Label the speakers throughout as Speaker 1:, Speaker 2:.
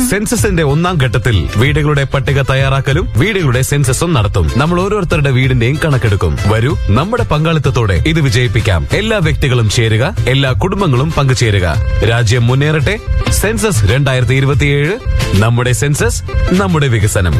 Speaker 1: സെൻസസിന്റെ ഒന്നാം ഘട്ടത്തിൽ വീടുകളുടെ പട്ടിക തയ്യാറാക്കലും വീടുകളുടെ സെൻസസും നടത്തും നമ്മൾ ഓരോരുത്തരുടെ വീടിന്റെയും കണക്കെടുക്കും വരൂ നമ്മുടെ പങ്കാളിത്തത്തോടെ ഇത് വിജയിപ്പിക്കാം എല്ലാ വ്യക്തികളും ചേരുക എല്ലാ കുടുംബങ്ങളും പങ്കുചേരുക രാജ്യം മുന്നേറട്ടെ സെൻസസ് രണ്ടായിരത്തി ഇരുപത്തിയേഴ് നമ്മുടെ സെൻസസ് നമ്മുടെ വികസനം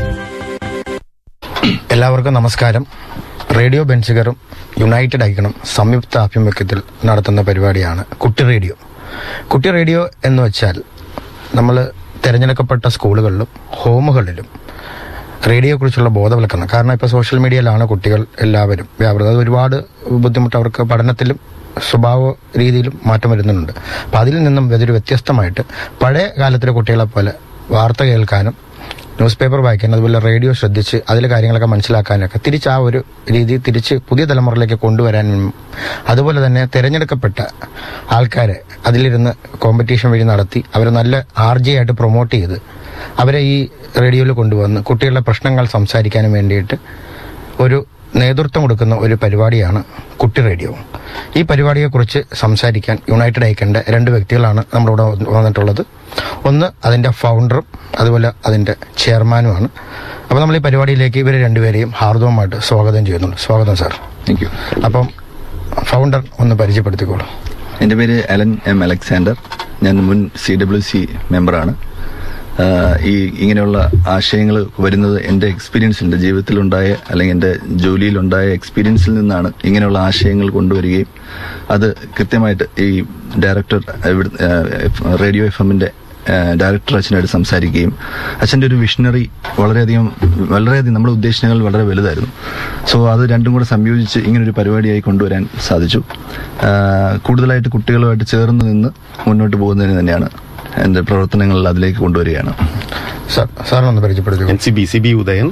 Speaker 2: എല്ലാവർക്കും നമസ്കാരം റേഡിയോ ബെൻസിഗറും യുണൈറ്റഡ് ഐക്കണും സംയുക്ത ആഭിമുഖ്യത്തിൽ നടത്തുന്ന പരിപാടിയാണ് കുട്ടി റേഡിയോ കുട്ടി റേഡിയോ എന്ന് വെച്ചാൽ നമ്മൾ തിരഞ്ഞെടുക്കപ്പെട്ട സ്കൂളുകളിലും ഹോമുകളിലും റേഡിയോയെക്കുറിച്ചുള്ള ബോധവൽക്കരണം കാരണം ഇപ്പോൾ സോഷ്യൽ മീഡിയയിലാണ് കുട്ടികൾ എല്ലാവരും വ്യാപൃതം അത് ഒരുപാട് ബുദ്ധിമുട്ട് അവർക്ക് പഠനത്തിലും സ്വഭാവ രീതിയിലും മാറ്റം വരുന്നുണ്ട് അപ്പം അതിൽ നിന്നും ഇതൊരു വ്യത്യസ്തമായിട്ട് പഴയ കാലത്തിലെ കുട്ടികളെ പോലെ വാർത്ത കേൾക്കാനും ന്യൂസ് പേപ്പർ വായിക്കാൻ അതുപോലെ റേഡിയോ ശ്രദ്ധിച്ച് അതിലെ കാര്യങ്ങളൊക്കെ മനസ്സിലാക്കാനൊക്കെ തിരിച്ച് ആ ഒരു രീതി തിരിച്ച് പുതിയ തലമുറയിലേക്ക് കൊണ്ടുവരാനും അതുപോലെ തന്നെ തിരഞ്ഞെടുക്കപ്പെട്ട ആൾക്കാരെ അതിലിരുന്ന് കോമ്പറ്റീഷൻ വഴി നടത്തി അവരെ നല്ല ആർ ജെ ആയിട്ട് പ്രൊമോട്ട് ചെയ്ത് അവരെ ഈ റേഡിയോയിൽ കൊണ്ടുവന്ന് കുട്ടികളുടെ പ്രശ്നങ്ങൾ സംസാരിക്കാനും വേണ്ടിയിട്ട് ഒരു നേതൃത്വം കൊടുക്കുന്ന ഒരു പരിപാടിയാണ് കുട്ടി റേഡിയോ ഈ പരിപാടിയെക്കുറിച്ച് സംസാരിക്കാൻ യുണൈറ്റഡ് ഐക്കന്റെ രണ്ട് വ്യക്തികളാണ് നമ്മളിവിടെ വന്നിട്ടുള്ളത് ഒന്ന് അതിന്റെ ഫൗണ്ടറും അതുപോലെ അതിന്റെ ചെയർമാനുമാണ് അപ്പോൾ നമ്മൾ ഈ പരിപാടിയിലേക്ക് ഇവരെ രണ്ടുപേരെയും ഹാർദവമായിട്ട് സ്വാഗതം ചെയ്യുന്നുണ്ട് സ്വാഗതം സാർ
Speaker 3: താങ്ക് യു
Speaker 2: അപ്പം ഫൗണ്ടർ ഒന്ന് പരിചയപ്പെടുത്തിക്കോളൂ
Speaker 3: എൻ്റെ പേര് അലൻ എം അലക്സാണ്ടർ ഞാൻ മുൻ സി ഡബ്ല്യു സി മെമ്പറാണ് ആഹ് ഈ ഇങ്ങനെയുള്ള ആശയങ്ങൾ വരുന്നത് എൻ്റെ എക്സ്പീരിയൻസ് എൻ്റെ ജീവിതത്തിലുണ്ടായ അല്ലെങ്കിൽ എൻ്റെ ജോലിയിലുണ്ടായ എക്സ്പീരിയൻസിൽ നിന്നാണ് ഇങ്ങനെയുള്ള ആശയങ്ങൾ കൊണ്ടുവരികയും അത് കൃത്യമായിട്ട് ഈ ഡയറക്ടർ ഇവിടെ, ആഹ് റേഡിയോ എഫ് എമ്മിൻ്റെ ഡയറക്ടർ അച്ഛനായിട്ട് സംസാരിക്കുകയും അച്ഛൻ്റെ ഒരു വിഷണറി വളരെയധികം വളരെയധികം നമ്മുടെ ഉദ്ദേശങ്ങൾ വളരെ വലുതായിരുന്നു സോ അത് രണ്ടും കൂടെ സംയോജിച്ച് ഇങ്ങനൊരു പരിപാടിയായി കൊണ്ടുവരാൻ സാധിച്ചു ആഹ് കൂടുതലായിട്ട് കുട്ടികളുമായിട്ട് ചേർന്ന് നിന്ന് മുന്നോട്ട് പോകുന്നതിന് തന്നെയാണ് എൻ്റെ പ്രവർത്തനങ്ങൾ അതിലേക്ക് കൊണ്ടുവരികയാണ്
Speaker 2: സാർ സാറിനൊന്ന് പരിചയപ്പെടുത്തിക്കോളൂ
Speaker 4: N C B C B Udayan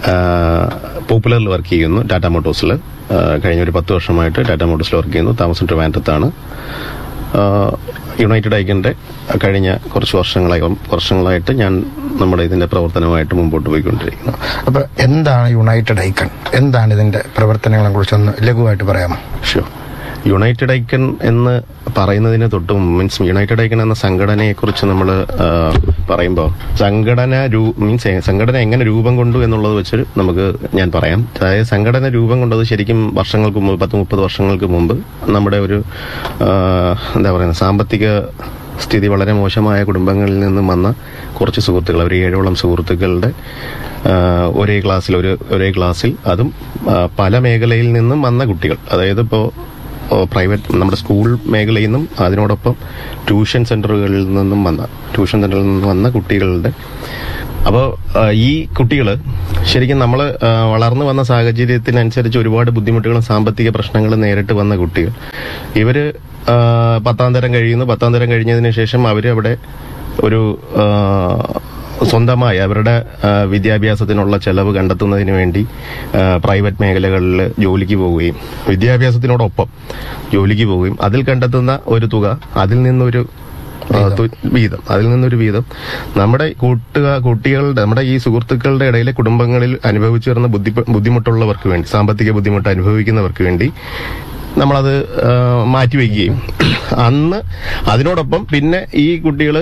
Speaker 4: പോപ്പുലറിൽ വർക്ക് ചെയ്യുന്നു ടാറ്റ മോട്ടോഴ്സിൽ കഴിഞ്ഞ ഒരു പത്ത് വർഷമായിട്ട് ടാറ്റ മോട്ടോഴ്സിൽ വർക്ക് ചെയ്യുന്നു താമസം ട്രിവാൻഡ്രത്താണ് ആ, യുണൈറ്റഡ് ഐക്കന്റെ കഴിഞ്ഞ കുറച്ച് വർഷങ്ങളായി വർഷങ്ങളായിട്ട് ഞാൻ നമ്മുടെ ഇതിന്റെ പ്രവർത്തനമായിട്ട് മുമ്പോട്ട് പോയിക്കൊണ്ടിരിക്കുന്നു
Speaker 2: അപ്പൊ എന്താണ് യുണൈറ്റഡ് ഐക്കൺ എന്താണ് ഇതിന്റെ പ്രവർത്തനങ്ങളെ കുറിച്ചൊന്ന് ലഘുവായിട്ട് പറയാമോ
Speaker 4: ഷുവർ യുണൈറ്റഡ് ഐക്കൺ എന്ന് പറയുന്നതിന് തൊട്ട് മീൻസ് യുണൈറ്റഡ് ഐക്കൺ എന്ന സംഘടനയെ കുറിച്ച് നമ്മൾ പറയുമ്പോൾ സംഘടന മീൻസ് സംഘടന എങ്ങനെ രൂപം കൊണ്ടു എന്നുള്ളത് വെച്ച് നമുക്ക് ഞാൻ പറയാം അതായത് സംഘടന രൂപം കൊണ്ടത് ശരിക്കും വർഷങ്ങൾക്ക് മുമ്പ് പത്ത് മുപ്പത് വർഷങ്ങൾക്ക് മുമ്പ് നമ്മുടെ ഒരു ആ, എന്താ പറയുന്നത് സാമ്പത്തിക സ്ഥിതി വളരെ മോശമായ കുടുംബങ്ങളിൽ നിന്നും വന്ന കുറച്ച് സുഹൃത്തുക്കൾ ഒരു ഏഴോളം സുഹൃത്തുക്കളുടെ ആ, ഒരേ ക്ലാസ്സിൽ ഒരു ഒരേ ക്ലാസ്സിൽ അതും ആ, പല മേഖലയിൽ നിന്നും വന്ന കുട്ടികൾ അതായത് ഇപ്പോൾ പ്രൈവറ്റ് നമ്മുടെ സ്കൂൾ മേഖലയിൽ നിന്നും അതിനോടൊപ്പം ട്യൂഷൻ സെന്ററുകളിൽ നിന്നും വന്ന ട്യൂഷൻ സെന്ററിൽ നിന്നും വന്ന കുട്ടികളുടെ അപ്പോൾ ഈ കുട്ടികൾ ശരിക്കും നമ്മൾ വളർന്നു വന്ന സാഹചര്യത്തിനനുസരിച്ച് ഒരുപാട് ബുദ്ധിമുട്ടുകളും സാമ്പത്തിക പ്രശ്നങ്ങളും നേരിട്ട് വന്ന കുട്ടികൾ ഇവര് ആ, പത്താം തരം കഴിയുന്നു പത്താം തരം കഴിഞ്ഞതിന് ശേഷം അവർ അവിടെ ഒരു ആ, സ്വന്തമായി അവരുടെ ആ, വിദ്യാഭ്യാസത്തിനുള്ള ചെലവ് കണ്ടെത്തുന്നതിന് വേണ്ടി ആ, പ്രൈവറ്റ് മേഖലകളിൽ ജോലിക്ക് പോവുകയും വിദ്യാഭ്യാസത്തിനോടൊപ്പം ജോലിക്ക് പോവുകയും അതിൽ കണ്ടെത്തുന്ന ഒരു തുക അതിൽ നിന്നൊരു ആ, തു- വീതം അതിൽ നിന്നൊരു വീതം നമ്മുടെ കൂട്ടുക കുട്ടികളുടെ നമ്മുടെ ഈ സുഹൃത്തുക്കളുടെ ഇടയിലെ കുടുംബങ്ങളിൽ അനുഭവിച്ചു വരുന്ന ബുദ്ധി ബുദ്ധിമുട്ടുള്ളവർക്ക് വേണ്ടി സാമ്പത്തിക ബുദ്ധിമുട്ട് അനുഭവിക്കുന്നവർക്ക് വേണ്ടി നമ്മളത് ആ, മാറ്റിവെക്കുകയും അന്ന് അതിനോടൊപ്പം പിന്നെ ഈ കുട്ടികൾ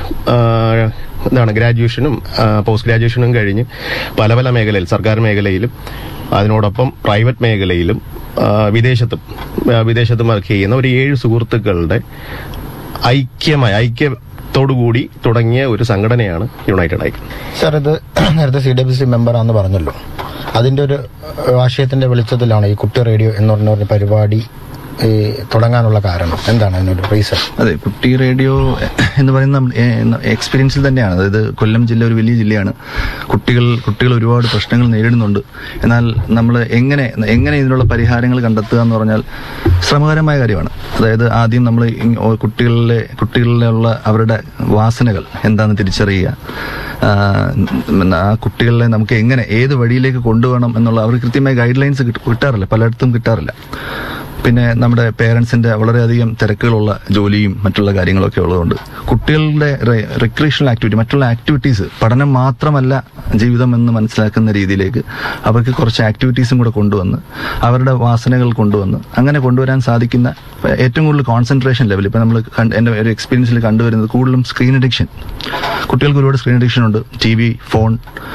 Speaker 4: എന്താണ് ഗ്രാജുവേഷനും ആ, പോസ്റ്റ് ഗ്രാജുവേഷനും കഴിഞ്ഞ് പല പല മേഖലയിൽ സർക്കാർ മേഖലയിലും അതിനോടൊപ്പം പ്രൈവറ്റ് മേഖലയിലും ആ, വിദേശത്തും ആ, വിദേശത്തും വർക്ക് ചെയ്യുന്ന ഒരു ഏഴ് സുഹൃത്തുക്കളുടെ ഐക്യമായ ഐക്യത്തോടുകൂടി തുടങ്ങിയ ഒരു സംഘടനയാണ് യുണൈറ്റഡ് ഐക്യം
Speaker 2: സാർ ഇത് നേരത്തെ സി ഡബ്ല്യു സി മെമ്പറാന്ന് പറഞ്ഞല്ലോ അതിന്റെ ഒരു ഏഹ്, ആശയത്തിന്റെ വെളിച്ചത്തിലാണ് ഈ കുട്ടി റേഡിയോ എന്ന് പറഞ്ഞ ഒരു പരിപാടി ഈ തുടങ്ങാനുള്ള കാരണം എന്താണ് അതിനൊരു റീസൺ
Speaker 3: അതെ കുട്ടി റേഡിയോ എന്ന് പറയുന്ന നമ്മ- ഏ, ന- എക്സ്പീരിയൻസിൽ തന്നെയാണ് അതായത് കൊല്ലം ജില്ല ഒരു വലിയ ജില്ലയാണ് കുട്ടികൾ കുട്ടികൾ ഒരുപാട് പ്രശ്നങ്ങൾ നേരിടുന്നുണ്ട് എന്നാൽ നമ്മൾ എങ്ങനെ എങ്ങനെ ഇതിനുള്ള പരിഹാരങ്ങൾ കണ്ടെത്തുക എന്ന് പറഞ്ഞാൽ ശ്രമകരമായ കാര്യമാണ് അതായത് ആദ്യം നമ്മൾ കുട്ടികളിലെ കുട്ടികളിലുള്ള അവരുടെ വാസനകൾ എന്താണെന്ന് തിരിച്ചറിയുക ആ, ആ കുട്ടികളെ നമുക്ക് എങ്ങനെ ഏത് വഴിയിലേക്ക് കൊണ്ടുപോകണം എന്നുള്ള അവർ കൃത്യമായ ഗൈഡ് ലൈൻസ് കിട്ടാറില്ല പലയിടത്തും കിട്ടാറില്ല പിന്നെ നമ്മുടെ പേരൻസിന്റെ വളരെയധികം തിരക്കുകളുള്ള ജോലിയും മറ്റുള്ള കാര്യങ്ങളൊക്കെ ഉള്ളതുകൊണ്ട് കുട്ടികളുടെ റിക്രിയേഷണൽ ആക്ടിവിറ്റി മറ്റുള്ള ആക്ടിവിറ്റീസ് പഠനം മാത്രമല്ല ജീവിതം എന്ന് മനസ്സിലാക്കുന്ന രീതിയിലേക്ക് അവർക്ക് കുറച്ച് ആക്ടിവിറ്റീസും കൂടെ കൊണ്ടുവന്ന് അവരുടെ വാസനകൾ കൊണ്ടുവന്ന് അങ്ങനെ കൊണ്ടുവരാൻ സാധിക്കുന്ന ഏറ്റവും കൂടുതൽ കോൺസെൻട്രേഷൻ ലെവൽ ഇപ്പൊ നമ്മൾ എന്റെ ഒരു എക്സ്പീരിയൻസിൽ കണ്ടുവരുന്നത് കൂടുതലും സ്ക്രീൻ അഡിക്ഷൻ കുട്ടികൾക്ക് ഒരുപാട് സ്ക്രീൻ അഡിക്ഷൻ ഉണ്ട് ടി വി ഫോൺ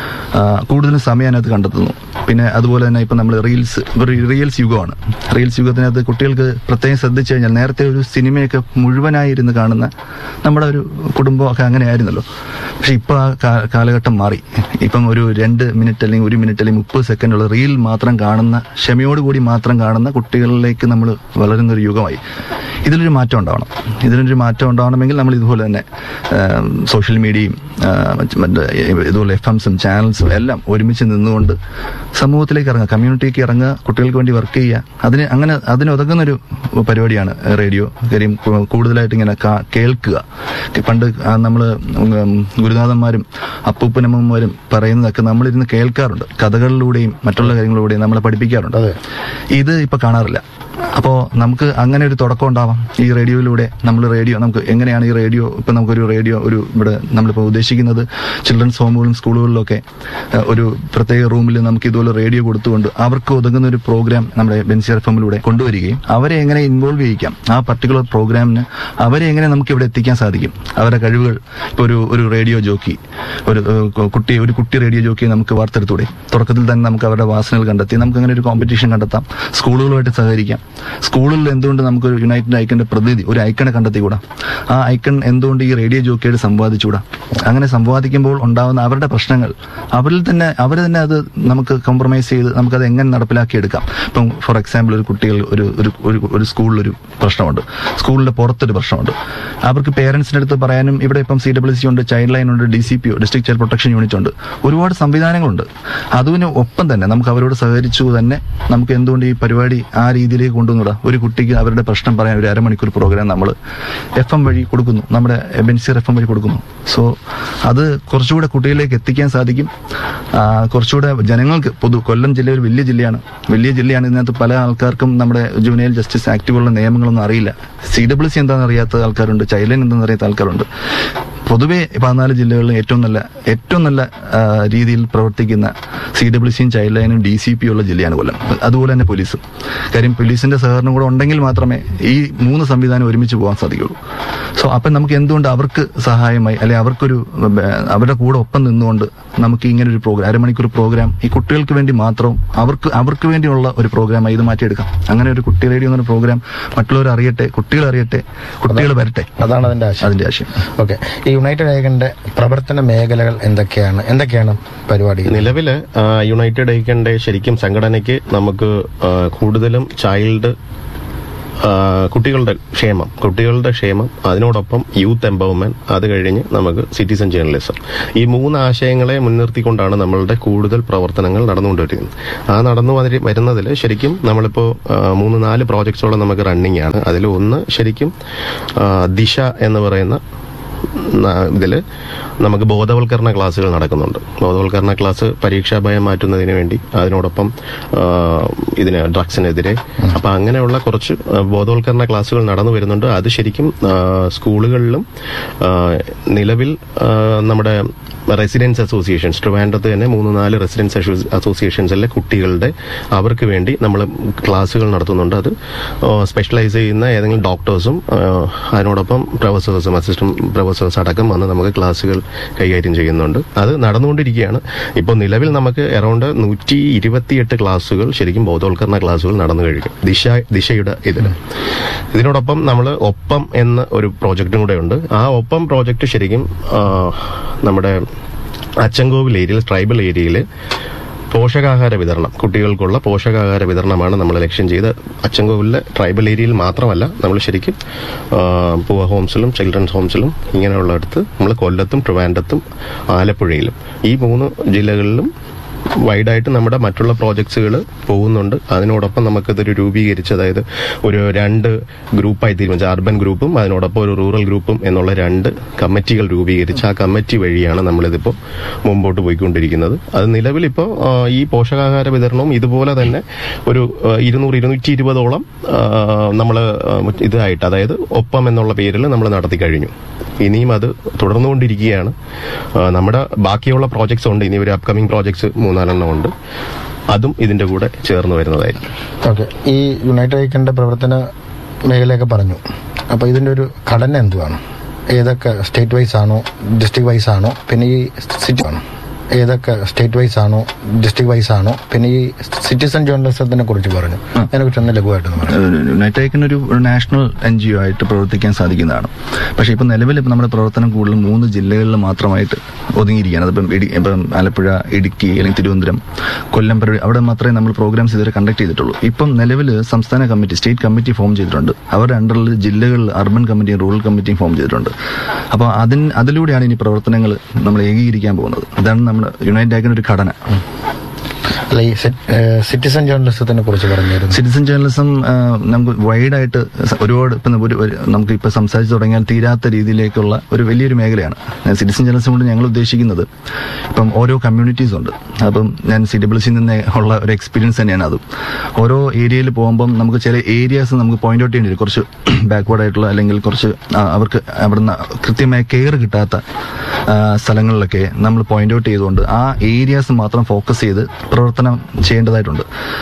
Speaker 3: കൂടുതലും സമയം അതിനകത്ത് കണ്ടെത്തുന്നു പിന്നെ അതുപോലെ തന്നെ ഇപ്പൊ നമ്മൾ റീൽസ് റീൽസ് യുഗമാണ് റീൽസ് യുഗത്തിനകത്ത് കുട്ടികൾക്ക് പ്രത്യേകം ശ്രദ്ധിച്ചു കഴിഞ്ഞാൽ നേരത്തെ ഒരു സിനിമയൊക്കെ മുഴുവനായി ഇരുന്ന് കാണുന്ന നമ്മുടെ ഒരു കുടുംബമൊക്കെ അങ്ങനെ ആയിരുന്നല്ലോ പക്ഷെ ഇപ്പൊ ആ കാ- കാലഘട്ടം മാറി ഇപ്പം ഒരു രണ്ട് മിനിറ്റ് അല്ലെങ്കിൽ ഒരു മിനിറ്റ് അല്ലെങ്കിൽ മുപ്പത് സെക്കൻഡ് ഉള്ള റീൽ മാത്രം കാണുന്ന ക്ഷമയോടുകൂടി മാത്രം കാണുന്ന കുട്ടികളിലേക്ക് നമ്മൾ വളരുന്ന ഒരു യുഗമായി ഇതിലൊരു മാറ്റം ഉണ്ടാവണം ഇതിനൊരു മാറ്റം ഉണ്ടാവണമെങ്കിൽ നമ്മൾ ഇതുപോലെ തന്നെ സോഷ്യൽ മീഡിയയും ആ, മറ്റ് മറ്റ് ഇതുപോലെ എഫ് എംസും ചാനൽസും എല്ലാം ഒരുമിച്ച് നിന്നുകൊണ്ട് സമൂഹത്തിലേക്ക് ഇറങ്ങുക കമ്മ്യൂണിറ്റിക്ക് ഇറങ്ങുക കുട്ടികൾക്ക് വേണ്ടി വർക്ക് ചെയ്യുക അതിന് അങ്ങനെ അതിനൊതുങ്ങുന്നൊരു പരിപാടിയാണ് റേഡിയോ കാര്യം കു- കൂടുതലായിട്ട് ഇങ്ങനെ കാ- കേൾക്കുക പണ്ട് നമ്മൾ ഗുരുനാഥന്മാരും അപ്പൂപ്പനമ്മമാരും പറയുന്നതൊക്കെ നമ്മളിരുന്ന് കേൾക്കാറുണ്ട് കഥകളിലൂടെയും മറ്റുള്ള കാര്യങ്ങളിലൂടെയും നമ്മളെ പഠിപ്പിക്കാറുണ്ട്
Speaker 2: അതെ.
Speaker 3: ഇത് ഇപ്പൊ കാണാറില്ല അപ്പോ നമുക്ക് അങ്ങനെ ഒരു തുടക്കം ഉണ്ടാവാം ഈ റേഡിയോയിലൂടെ നമ്മൾ റേഡിയോ നമുക്ക് എങ്ങനെയാണ് ഈ റേഡിയോ ഇപ്പൊ നമുക്കൊരു റേഡിയോ ഒരു ഇവിടെ നമ്മളിപ്പോ ഉദ്ദേശിക്കുന്നത് ചിൽഡ്രൻസ് ഹോമുകളിലും സ്കൂളുകളിലൊക്കെ ഏഹ്, ഒരു പ്രത്യേക റൂമിൽ നമുക്ക് ഇതുപോലെ റേഡിയോ കൊടുത്തുകൊണ്ട് അവർക്ക് ഒതുങ്ങുന്ന ഒരു പ്രോഗ്രാം നമ്മുടെ ബെൻസിയർ എഫ് എമ്മിലൂടെ കൊണ്ടുവരികയും അവരെ എങ്ങനെ ഇൻവോൾവ് ചെയ്യിക്കാം ആ പർട്ടിക്കുലർ പ്രോഗ്രാമിന് അവരെ എങ്ങനെ നമുക്ക് ഇവിടെ എത്തിക്കാൻ സാധിക്കും അവരുടെ കഴിവുകൾ ഇപ്പൊ ഒരു ഒരു റേഡിയോ ജോക്കി ഒരു ഏഹ്, കുട്ടി ഒരു കുട്ടി റേഡിയോ ജോക്കിയെ നമുക്ക് വാർത്തെടുത്തൂടെ തുടക്കത്തിൽ തന്നെ നമുക്ക് അവരുടെ വാസനകൾ കണ്ടെത്തി നമുക്ക് അങ്ങനെ ഒരു കോമ്പറ്റീഷൻ കണ്ടെത്താം സ്കൂളുകളുമായിട്ട് സഹകരിക്കാം സ്കൂളിൽ എന്തുകൊണ്ട് നമുക്ക് ഒരു യുണൈറ്റഡ് ഐക്കന്റെ പ്രതിനിധി ഒരു ഐക്കണെ കണ്ടെത്തിക്കൂടാ ആ ഐക്കൺ എന്തുകൊണ്ട് ഈ റേഡിയോ ജോക്കിയായിട്ട് സംവാദിച്ചുകൂടാ അങ്ങനെ സംവാദിക്കുമ്പോൾ ഉണ്ടാവുന്ന അവരുടെ പ്രശ്നങ്ങൾ അവരിൽ തന്നെ അവർ തന്നെ അത് നമുക്ക് കോംപ്രമൈസ് ചെയ്ത് നമുക്കത് എങ്ങനെ നടപ്പിലാക്കിയെടുക്കാം ഇപ്പം ഫോർ എക്സാമ്പിൾ ഒരു കുട്ടികൾ ഒരു ഒരു ഒരു ഒരു സ്കൂളിലൊരു പ്രശ്നമുണ്ട് സ്കൂളിന്റെ പുറത്തൊരു പ്രശ്നമുണ്ട് അവർക്ക് പേരൻസിന്റെ അടുത്ത് പറയാനും ഇവിടെ ഇപ്പം സി ഡബ്ല്യു സി ഉണ്ട് ചൈൽഡ് ലൈൻ ഉണ്ട് D C P district child protection unit ഉണ്ട് ഒരുപാട് സംവിധാനങ്ങളുണ്ട് അതിന് ഒപ്പം തന്നെ നമുക്ക് അവരോട് സഹകരിച്ചു തന്നെ നമുക്ക് എന്തുകൊണ്ട് ഈ പരിപാടി ആ രീതിയിലേക്ക് കൊണ്ടുവന്നൂടാ ഒരു കുട്ടിക്ക് അവരുടെ പ്രശ്നം പറയാൻ ഒരു അരമണിക്കൂർ പ്രോഗ്രാം നമ്മൾ എഫ് എം വഴി കൊടുക്കുന്നു നമ്മുടെ ബെൻസിയർ എഫ് എം വഴി കൊടുക്കുന്നു സോ അത് കുറച്ചുകൂടെ കുട്ടികളിലേക്ക് എത്തിക്കാൻ സാധിക്കും ആ, കുറച്ചുകൂടെ ജനങ്ങൾക്ക് പൊതു കൊല്ലം ജില്ല ഒരു വലിയ ജില്ലയാണ് വലിയ ജില്ലയാണ് ഇതിനകത്ത് പല ആൾക്കാർക്കും നമ്മുടെ ജൂനിയർ ജസ്റ്റിസ് ആക്ട് പോലുള്ള നിയമങ്ങളൊന്നും അറിയില്ല സി ഡബ്ല്യു സി എന്താണെന്ന് അറിയാത്ത ആൾക്കാരുണ്ട് ചൈൽഡ് ലൈൻ എന്താണെന്ന് അറിയാത്ത ആൾക്കാരുണ്ട് പൊതുവെ പതിനാല് ജില്ലകളിലും ഏറ്റവും നല്ല ഏറ്റവും നല്ല ആ, രീതിയിൽ പ്രവർത്തിക്കുന്ന സി ഡബ്ല്യു സിയും ചൈൽഡ് ലൈനും ഡി സി പി ഉള്ള ജില്ലയാണ് കൊല്ലം അതുപോലെ തന്നെ പോലീസും കാര്യം പോലീസിന്റെ സഹകരണം കൂടെ ഉണ്ടെങ്കിൽ മാത്രമേ ഈ മൂന്ന് സംവിധാനം ഒരുമിച്ച് പോകാൻ സാധിക്കുള്ളൂ സോ അപ്പം നമുക്ക് എന്തുകൊണ്ട് അവർക്ക് സഹായമായി അല്ലെ അവർക്കൊരു ഉം, അവരുടെ കൂടെ ഒപ്പം നിന്നുകൊണ്ട് നമുക്ക് ഇങ്ങനെ ഒരു പ്രോഗ്രാം അരമണിക്കൂർ പ്രോഗ്രാം ഈ കുട്ടികൾക്ക് വേണ്ടി മാത്രം അവർക്ക് അവർക്ക് വേണ്ടിയുള്ള ഒരു പ്രോഗ്രാമായി ഇത് മാറ്റിയെടുക്കാം അങ്ങനെ ഒരു കുട്ടി റേഡിയോ എന്നൊരു പ്രോഗ്രാം മറ്റുള്ളവർ അറിയട്ടെ കുട്ടികൾ അറിയട്ടെ കുട്ടികൾ വരട്ടെ
Speaker 2: അതാണ് അതിന്റെ ആശയം
Speaker 3: അതിന്റെ ആശയം
Speaker 2: ഓക്കെ ഈ യുണൈറ്റഡ് ഐക്കന്റെ പ്രവർത്തന മേഖലകൾ എന്തൊക്കെയാണ് എന്തൊക്കെയാണ് പരിപാടി
Speaker 4: നിലവില് ആ, യുണൈറ്റഡ് ഐക്കന്റെ ശരിക്കും സംഘടനയ്ക്ക് നമുക്ക് ആ, കൂടുതലും ചൈൽഡ് ആ, കുട്ടികളുടെ ക്ഷേമം കുട്ടികളുടെ ക്ഷേമം അതിനോടൊപ്പം യൂത്ത് എംപവർമെന്റ് അത് കഴിഞ്ഞ് നമുക്ക് സിറ്റിസൺ ജേർണലിസം ഈ മൂന്ന് ആശയങ്ങളെ മുൻനിർത്തിക്കൊണ്ടാണ് നമ്മളുടെ കൂടുതൽ പ്രവർത്തനങ്ങൾ നടന്നുകൊണ്ടിരിക്കുന്നത് ആ നടന്നു വന്നി- വരുന്നതിൽ ശരിക്കും നമ്മളിപ്പോ ആ, മൂന്ന് നാല് പ്രോജക്ട്സോളം നമുക്ക് റണ്ണിങ് ആണ് അതിൽ ഒന്ന് ശരിക്കും ആ, ദിശ എന്ന് പറയുന്ന ഇതിൽ നമുക്ക് ബോധവൽക്കരണ ക്ലാസ്സുകൾ നടക്കുന്നുണ്ട് ബോധവൽക്കരണ ക്ലാസ് പരീക്ഷാ ഭയം മാറ്റുന്നതിന് വേണ്ടി അതിനോടൊപ്പം ആ, ഇതിന് ഡ്രഗ്സിനെതിരെ അപ്പൊ അങ്ങനെയുള്ള കുറച്ച് ആ, ബോധവൽക്കരണ ക്ലാസ്സുകൾ നടന്നു വരുന്നുണ്ട് അത് ശരിക്കും ആ, സ്കൂളുകളിലും ആ, നിലവിൽ ആ, നമ്മുടെ റെസിഡൻസ് അസോസിയേഷൻസ് ട്രിവാൻഡ്രത്ത് തന്നെ മൂന്ന് നാല് റെസിഡൻസ് അസോസിയേഷൻസിലെ കുട്ടികളുടെ അവർക്ക് വേണ്ടി നമ്മൾ ക്ലാസ്സുകൾ നടത്തുന്നുണ്ട് അത് സ്പെഷ്യലൈസ് ചെയ്യുന്ന ഏതെങ്കിലും ഡോക്ടേഴ്സും അതിനോടൊപ്പം പ്രൊഫസേഴ്സും അസിസ്റ്റന്റ് പ്രൊഫസേഴ്സ് അടക്കം വന്ന് നമുക്ക് ക്ലാസ്സുകൾ കൈകാര്യം ചെയ്യുന്നുണ്ട് അത് നടന്നുകൊണ്ടിരിക്കുകയാണ് ഇപ്പോൾ നിലവിൽ നമുക്ക് അറൌണ്ട് നൂറ്റി ഇരുപത്തിയെട്ട് ക്ലാസ്സുകൾ ശരിക്കും ബോധവൽക്കരണ ക്ലാസ്സുകൾ നടന്നു കഴിഞ്ഞു ദിശ ദിശയുടെ ഇതിൽ ഇതിനോടൊപ്പം നമ്മൾ ഒപ്പം എന്ന ഒരു പ്രോജക്റ്റും കൂടെ ഉണ്ട് ആ ഒപ്പം പ്രോജക്റ്റ് ശരിക്കും ആ, നമ്മുടെ അച്ചൻകോവിൽ ഏരിയയിൽ ട്രൈബൽ ഏരിയയിൽ പോഷകാഹാര വിതരണം കുട്ടികൾക്കുള്ള പോഷകാഹാര വിതരണമാണ് നമ്മൾ ലക്ഷ്യം ചെയ്ത് അച്ചൻകോവിലെ ട്രൈബൽ ഏരിയയിൽ മാത്രമല്ല നമ്മൾ ശരിക്കും ആ, പൂവ ഹോംസിലും ചിൽഡ്രൻസ് ഹോംസിലും ഇങ്ങനെയുള്ളിടത്ത് നമ്മൾ കൊല്ലത്തും ട്രിവാൻഡത്തും ആലപ്പുഴയിലും ഈ മൂന്ന് ജില്ലകളിലും വൈഡായിട്ട് നമ്മുടെ മറ്റുള്ള പ്രോജക്ട്സുകൾ പോകുന്നുണ്ട് അതിനോടൊപ്പം നമുക്കിതൊരു രൂപീകരിച്ച് അതായത് ഒരു രണ്ട് ഗ്രൂപ്പായി തീരുമാനിച്ച അർബൻ ഗ്രൂപ്പും അതിനോടൊപ്പം ഒരു റൂറൽ ഗ്രൂപ്പും എന്നുള്ള രണ്ട് കമ്മിറ്റികൾ രൂപീകരിച്ച് ആ കമ്മിറ്റി വഴിയാണ് നമ്മളിതിപ്പോൾ മുമ്പോട്ട് പോയിക്കൊണ്ടിരിക്കുന്നത് അത് നിലവിലിപ്പോൾ ആ, ഈ പോഷകാഹാര വിതരണവും ഇതുപോലെ തന്നെ ഒരു ആ, ഇരുന്നൂറ് ഇരുന്നൂറ്റി ഇരുപതോളം നമ്മൾ ഇതായിട്ട് അതായത് ഒപ്പം എന്നുള്ള പേരിൽ നമ്മൾ നടത്തി കഴിഞ്ഞു ഇനിയും അത് തുടർന്നുകൊണ്ടിരിക്കുകയാണ് ആ, നമ്മുടെ ബാക്കിയുള്ള പ്രോജക്ട്സ് ഉണ്ട് ഇനി ഒരു അപ്കമിംഗ് പ്രോജക്ട്സ് മൂന്നാലെണ്ണം ഉണ്ട് അതും ഇതിന്റെ കൂടെ ചേർന്ന് വരുന്നതായിരിക്കും
Speaker 2: ഓക്കെ ഈ യുണൈറ്റഡ് ഐക്യന്റെ പ്രവർത്തന മേഖലയൊക്കെ പറഞ്ഞു അപ്പൊ ഇതിന്റെ ഒരു ഘടന എന്തുവാണ് ഏതൊക്കെ സ്റ്റേറ്റ് വൈസ് ആണോ ഡിസ്ട്രിക്ട് വൈസ് ആണോ പിന്നെ ഈ സിറ്റി ആണോ ഏതൊക്കെ സ്റ്റേറ്റ് വൈസ് ആണോ ഡിസ്ട്രിക്ട് വൈസ് ആണോ പിന്നെ ഈ സിറ്റിസൺ ജേർണലിസത്തിനെ കുറിച്ച് പറഞ്ഞു അതിനെ കുറിച്ച് ഒന്ന് ലഘുവായിട്ടൊന്ന് പറഞ്ഞു
Speaker 3: യുണൈറ്റഡ് ഐക്കൻ ഒരു ഒരു നാഷണൽ എൻ ജി ഒ ആയിട്ട് പ്രവർത്തിക്കാൻ സാധിക്കുന്നതാണ് പക്ഷേ ഇപ്പം നിലവിൽ ഇപ്പം നമ്മുടെ പ്രവർത്തനം കൂടുതലും മൂന്ന് ജില്ലകളിൽ മാത്രമായിട്ട് ഒതുങ്ങിയിരിക്കുകയാണ് അതിപ്പം ഇടി ഇപ്പം ആലപ്പുഴ ഇടുക്കി അല്ലെങ്കിൽ തിരുവനന്തപുരം കൊല്ലം പരിപാടി അവിടെ മാത്രമേ നമ്മൾ പ്രോഗ്രാംസ് ഇതുവരെ കണ്ടക്ട് ചെയ്തിട്ടുള്ളൂ ഇപ്പം നിലവിൽ സംസ്ഥാന കമ്മിറ്റി സ്റ്റേറ്റ് കമ്മിറ്റി ഫോം ചെയ്തിട്ടുണ്ട് അവരുടെ അണ്ടറിൽ ജില്ലകളിൽ അർബൻ കമ്മിറ്റിയും റൂറൽ കമ്മിറ്റിയും ഫോം ചെയ്തിട്ടുണ്ട് അപ്പോൾ അതിന് അതിലൂടെയാണ് ഇനി പ്രവർത്തനങ്ങൾ നമ്മൾ ഏകീകരിക്കാൻ പോകുന്നത് ഇതാണ് നമ്മുടെ യുണൈറ്റഡ് ഐക്കൻ ഒരു ഘടന
Speaker 2: അല്ല ഈ സിറ്റിസൺ ജേർണലിസത്തിനെ കുറിച്ച് പറഞ്ഞിരുന്നു
Speaker 3: സിറ്റിസൺ ജേർണലിസം ആ, നമുക്ക് വൈഡായിട്ട് സ- ഒരുപാട് ഇപ്പം ഒരു ഒരു- നമുക്ക് ഇപ്പം സംസാരിച്ച് തുടങ്ങിയാൽ തീരാത്ത രീതിയിലേക്കുള്ള ഒരു വലിയൊരു മേഖലയാണ് സിറ്റിസൺ ജേർണലിസം കൊണ്ട് ഞങ്ങൾ ഉദ്ദേശിക്കുന്നത് ഇപ്പം ഓരോ കമ്മ്യൂണിറ്റീസ് ഉണ്ട് അപ്പം ഞാൻ സി ഡബ്ല്യു സിയിൽ നിന്ന് ഉള്ള ഒരു എക്സ്പീരിയൻസ് തന്നെയാണ് അതും ഓരോ ഏരിയയിൽ പോകുമ്പം നമുക്ക് ചില ഏരിയാസ് നമുക്ക് പോയിന്റ് ഔട്ട് ചെയ്യേണ്ടി വരും കുറച്ച് ബാക്ക്വേർഡ് ആയിട്ടുള്ള അല്ലെങ്കിൽ കുറച്ച് ആ, അവർക്ക് അവിടുന്ന് കൃത്യമായ കെയർ കിട്ടാത്ത ആ, സ്ഥലങ്ങളിലൊക്കെ നമ്മൾ പോയിന്റ് ഔട്ട് ചെയ്തുകൊണ്ട് ആ ഏരിയാസ് മാത്രം ഫോക്കസ് ചെയ്ത് പ്രവർത്തനം ചെയ്യേണ്ടതായിട്ടുണ്ട്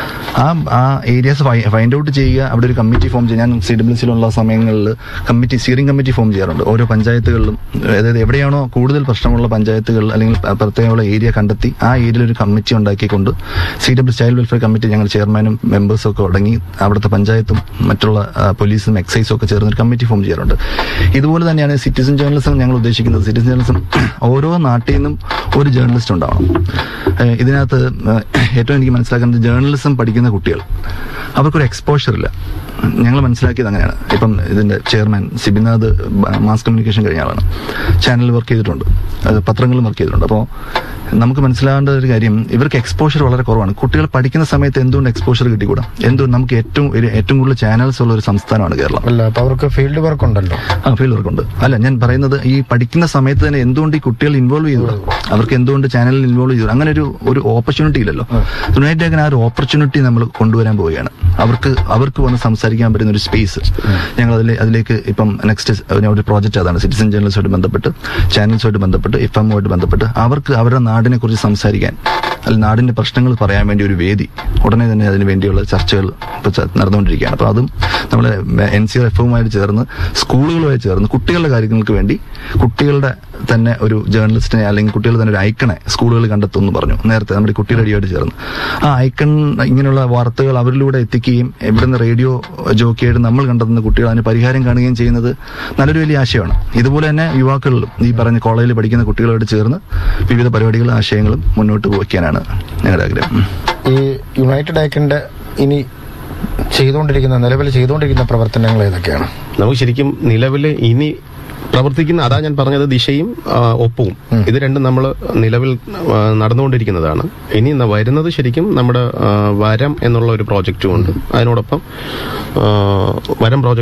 Speaker 3: ആ ആ ഏരിയാസ് ഫൈൻഡ് ഔട്ട് ചെയ്യുക അവിടെ ഒരു കമ്മിറ്റി ഫോം ചെയ്യുക ഞാൻ സി ഡബ്ല്യു സിയിലുള്ള സമയങ്ങളിൽ കമ്മിറ്റി സ്റ്റിയറിംഗ് കമ്മിറ്റി ഫോം ചെയ്യാറുണ്ട് ഓരോ പഞ്ചായത്തുകളിലും അതായത് എവിടെയാണോ കൂടുതൽ പ്രശ്നമുള്ള പഞ്ചായത്തുകൾ അല്ലെങ്കിൽ പ- പ്രത്യേകമുള്ള ഏരിയ കണ്ടെത്തി ആ ഏരിയയിൽ ഒരു കമ്മിറ്റി ഉണ്ടാക്കിക്കൊണ്ട് C W child welfare committee ഞങ്ങൾ ചെയർമാനും മെമ്പേഴ്സും ഒക്കെ അടങ്ങി അവിടുത്തെ പഞ്ചായത്തും മറ്റുള്ള ആ, പോലീസും എക്സൈസും ഒക്കെ ചേർന്ന് ഒരു കമ്മിറ്റി ഫോം ചെയ്യാറുണ്ട് ഇതുപോലെ തന്നെയാണ് സിറ്റിസൺ ജേർണലിസം ഞങ്ങൾ ഉദ്ദേശിക്കുന്നത് സിറ്റിസൺ ജേർണലിസം ഓരോ നാട്ടിൽ നിന്നും ഒരു ജേർണലിസ്റ്റ് ഉണ്ടാവണം ഏഹ് ഇതിനകത്ത് ഏഹ് ഏറ്റവും എനിക്ക് മനസ്സിലാക്കുന്നത് ജേർണലിസം പഠിക്കുന്ന കുട്ടികൾ അവർക്കൊരു എക്സ്പോഷർ ഇല്ല ഞങ്ങൾ മനസ്സിലാക്കിയത് അങ്ങനെയാണ് ഇപ്പം ഇതിന്റെ ചെയർമാൻ സിബിനാഥ് മാസ് കമ്മ്യൂണിക്കേഷൻ കഴിഞ്ഞ ആളാണ് ചാനലിൽ വർക്ക് ചെയ്തിട്ടുണ്ട് അത് പത്രങ്ങളിലും വർക്ക് ചെയ്തിട്ടുണ്ട് അപ്പോൾ നമുക്ക് മനസ്സിലാവേണ്ട ഒരു കാര്യം ഇവർക്ക് എക്സ്പോഷർ വളരെ കുറവാണ് കുട്ടികൾ പഠിക്കുന്ന സമയത്ത് എന്തുകൊണ്ട് എക്സ്പോഷർ കിട്ടിക്കൂടാ എന്തുകൊണ്ട് നമുക്ക് ഏറ്റവും ഒരു- ഏറ്റവും കൂടുതൽ ചാനൽസ് ഉള്ള ഒരു സംസ്ഥാനമാണ് കേരളം
Speaker 2: അല്ല അപ്പൊ അവർക്ക് ഫീൽഡ് വർക്ക് ഉണ്ടല്ലോ
Speaker 3: ആ ഫീൽഡ് വർക്ക് ഉണ്ട് അല്ല ഞാൻ പറയുന്നത് ഈ പഠിക്കുന്ന സമയത്ത് തന്നെ എന്തുകൊണ്ട് ഈ കുട്ടികൾ ഇൻവോൾവ് ചെയ്തു അവർക്ക് എന്തുകൊണ്ട് ചാനലിൽ ഇൻവോൾവ് ചെയ്തു അങ്ങനെ ഒരു ഒരു ഓപ്പർച്യൂണിറ്റി ഇല്ലല്ലോ യുണൈറ്റഡ് അങ്ങനെ ആ ഒരു ഓപ്പർച്യൂണിറ്റി നമ്മൾ കൊണ്ടുവരാൻ പോവുകയാണ് അവർക്ക് അവർക്ക് വന്ന് സംസാരിക്കാൻ പറ്റുന്ന ഒരു സ്പേസ് ഞങ്ങൾ അതിലെ അതിലേക്ക് ഇപ്പം നെക്സ്റ്റ് ഒരു പ്രോജക്റ്റ് അതാണ് സിറ്റിസൺ ജേർണലിസ്റ്റുമായിട്ട് ബന്ധപ്പെട്ട് ചാനൽസുമായിട്ട് ബന്ധപ്പെട്ട് എഫ് എമ്മുമായിട്ട് ബന്ധപ്പെട്ട് അവർക്ക് അവരുടെ നാടിനെ കുറിച്ച് സംസാരിക്കാൻ അല്ലെങ്കിൽ നാടിന്റെ പ്രശ്നങ്ങൾ പറയാൻ വേണ്ടി ഒരു വേദി ഉടനെ തന്നെ അതിന് വേണ്ടിയുള്ള ചർച്ചകൾ ഇപ്പൊ ച- നടന്നുകൊണ്ടിരിക്കുകയാണ് അപ്പൊ അതും നമ്മൾ എൻ സി എഫ് എമ്മുമായിട്ട് ചേർന്ന് സ്കൂളുകളുമായി ചേർന്ന് കുട്ടികളുടെ കാര്യങ്ങൾക്ക് വേണ്ടി കുട്ടികളുടെ തന്നെ ഒരു ജേർണലിസ്റ്റിനെ അല്ലെങ്കിൽ കുട്ടികൾ തന്നെ ഒരു ഐക്കണെ സ്കൂളുകൾ കണ്ടെത്തുമെന്ന് പറഞ്ഞു നേരത്തെ നമ്മുടെ കുട്ടി റേഡിയോയായിട്ട് ചേർന്ന് ആ ഐക്കൺ ഇങ്ങനെയുള്ള വാർത്തകൾ അവരിലൂടെ എത്തിക്കുകയും ഇവിടുന്ന് റേഡിയോ ജോക്കിയായിട്ട് നമ്മൾ കണ്ടെത്തുന്ന കുട്ടികൾ അതിന് പരിഹാരം കാണുകയും ചെയ്യുന്നത് നല്ലൊരു വലിയ ആശയമാണ് ഇതുപോലെ തന്നെ യുവാക്കളിലും ഈ പറഞ്ഞ കോളേജിൽ പഠിക്കുന്ന കുട്ടികളോട് ചേർന്ന് വിവിധ പരിപാടികളും ആശയങ്ങളും മുന്നോട്ട് വയ്ക്കാനാണ് ഞങ്ങളുടെ ആഗ്രഹം
Speaker 2: ഈ യുണൈറ്റഡ് ഐക്യന്റെ ഇനി ചെയ്തുകൊണ്ടിരിക്കുന്ന നിലവിൽ ചെയ്തുകൊണ്ടിരിക്കുന്ന പ്രവർത്തനങ്ങൾ ഏതൊക്കെയാണ്
Speaker 4: നമുക്ക് ശരിക്കും നിലവിൽ ഇനി പ്രവർത്തിക്കുന്ന അതാ ഞാൻ പറഞ്ഞത് ദിശയും ആ, ഒപ്പവും ഇത് രണ്ടും നമ്മൾ നിലവിൽ ആ, നടന്നുകൊണ്ടിരിക്കുന്നതാണ് ഇനി ന- വരുന്നത് ശരിക്കും നമ്മുടെ ആ, വരം എന്നുള്ള ഒരു പ്രോജക്റ്റും ഉണ്ട് അതിനോടൊപ്പം ആ, വരം പ്രോജക്ട്